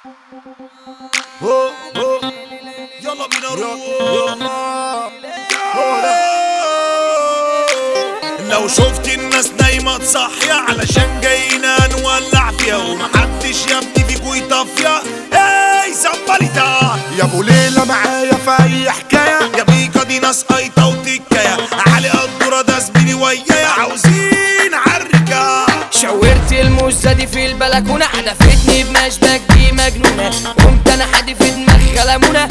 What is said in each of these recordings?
هو هو يلا بينا نروح لو شفت الناس نايمة تصحية علشان جاينا نولع فيها ومحدش يا ابني فيكو يطفيها اي زباليتا يا ابو ليلى معايا في اي حكايه يا بيكا دي ناس قايطة وتكاية علي قدورة ده زميلي ويايا عاوزين عالرجال شاورت الموزة دي في البلكونة حدفتني بمشبك دي مجنونة قمت انا حدف دماغ خلمونة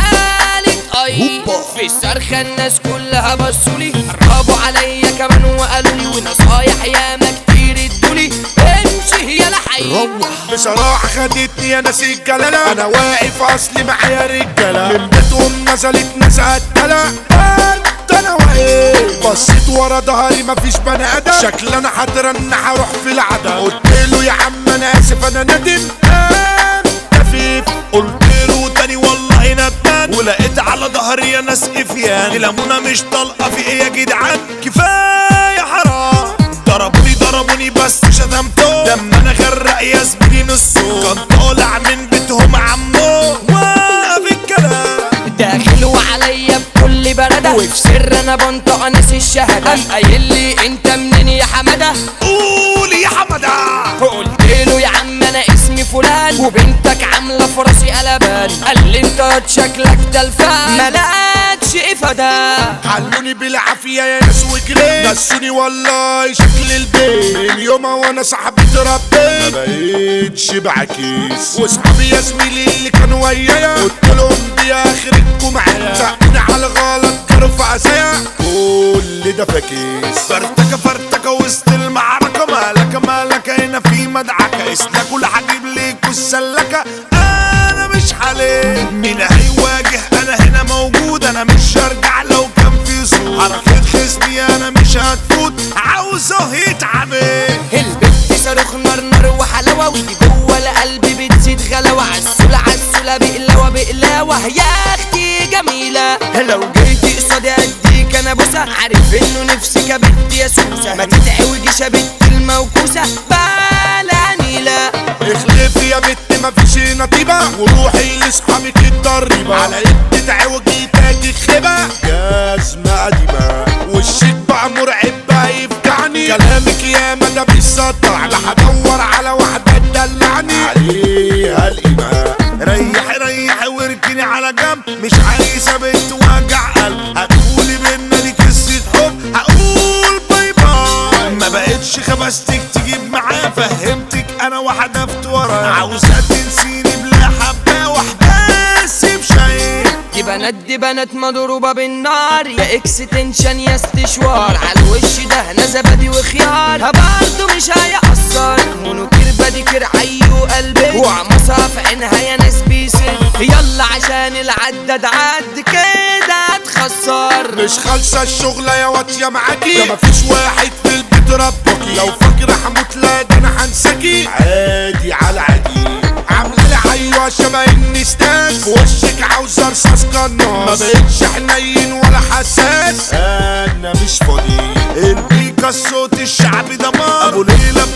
قالت اي في الصرخة الناس كلها بصولي قربوا عليا كمان وقالوا لي ونصايح ياما كتير ادولي امشي يا لحي بصراحه خدتني يا ناس الجلاله انا واقف اصلي معايا رجاله من بيتهم نزلت ناس قتله انت انا واقف بصيت ورا ظهري مفيش بني ادم شكل انا هترن هروح في العدم قلت له يا عم انا اسف انا ندم انت فيف قلت له تاني والله ندمان ولقيت على ظهري يا ناس افيان لمونة مش طلقة في ايه يا جدعان كفاية حرام ضربوني ضربوني بس شتمتهم لما انا غرق يا زميلي نصه كان طالع من بيتهم عمو واقف الكلام داخل وعليا بكل بردة وفي سر انا بنطق ناس الشهادة قام قايل لي انت منين يا حمادة قول يا حمدة قلت له يا عم انا اسمي فلان وبنتك عامله في راسي قلبان قال لي انت شكلك تلفان مالكش افاده حلوني بالعافية يا ناس وجري نسوني والله شكل البيت من يومها وانا صاحبي اتربيت ما بقيتش بعكيس واصحابي يا زميلي اللي كانوا ويايا قلت لهم دي اخرتكم معايا سقوني على غلط كانوا في عزايا كل ده فاكيس فرتكة فرتكة وسط المعركة مالك مالك هنا في مدعكة اسلكوا اللي هجيب ليكوا السلكة انا مش حالي مين هيواجه انا هنا موجود انا مش هرجع لو كان في صوت حركة خصمي انا مش هتفوت عاوزه يتعمل البت صاروخ نار نار وحلاوه ودي جوه القلب بتزيد غلاوه عسوله عسوله بقلاوه بقلاوه يا اختي جميله لو جيتي قصادي اديك انا بوسه عارف انه نفسك يا بنت يا سوسه ما تتعوجيش يا بنت الموكوسه بلا نيله اخلفي يا بت مفيش نطيبة وروحي لاصحابك الضريبة على قد تعوجي تاجي خيبة جزمة قديمة وشك بقى مرعب بقى يفجعني كلامك يا ما ده بيصدع لا هدور على واحدة تدلعني عليها القيمة ريح ريح واركني على جنب مش عايزة بنت وجع قلب هتقولي بينا دي قصة حب هقول باي باي ما بقتش خبستك تجيب معاه فهمتك انا وحدفت وراه عاوزة تنسيني بلا حبة واحدة بشيء دي بنات دي بنات مضروبة بالنار يا اكس تنشن يا استشوار على الوش ده انا زبادي وخيار برضه مش هيأثر منوكير بديكير عيو قلبي وعمصها في عينها يا ناس بيسد يلا عشان العدد عد كده تخسر مش خالصة الشغلة يا واطية معاكي ده مفيش واحد في البيت ربكي لو فاكرة هموت لا ده انا هنساكي عادي على عادي عاملة لي عيوة شبه النستاس في وشك عاوزة رصاص قناص ما بقتش حنين ولا حساس انا مش فاضي البيكا الصوت الشعبي دمار ابو ليلى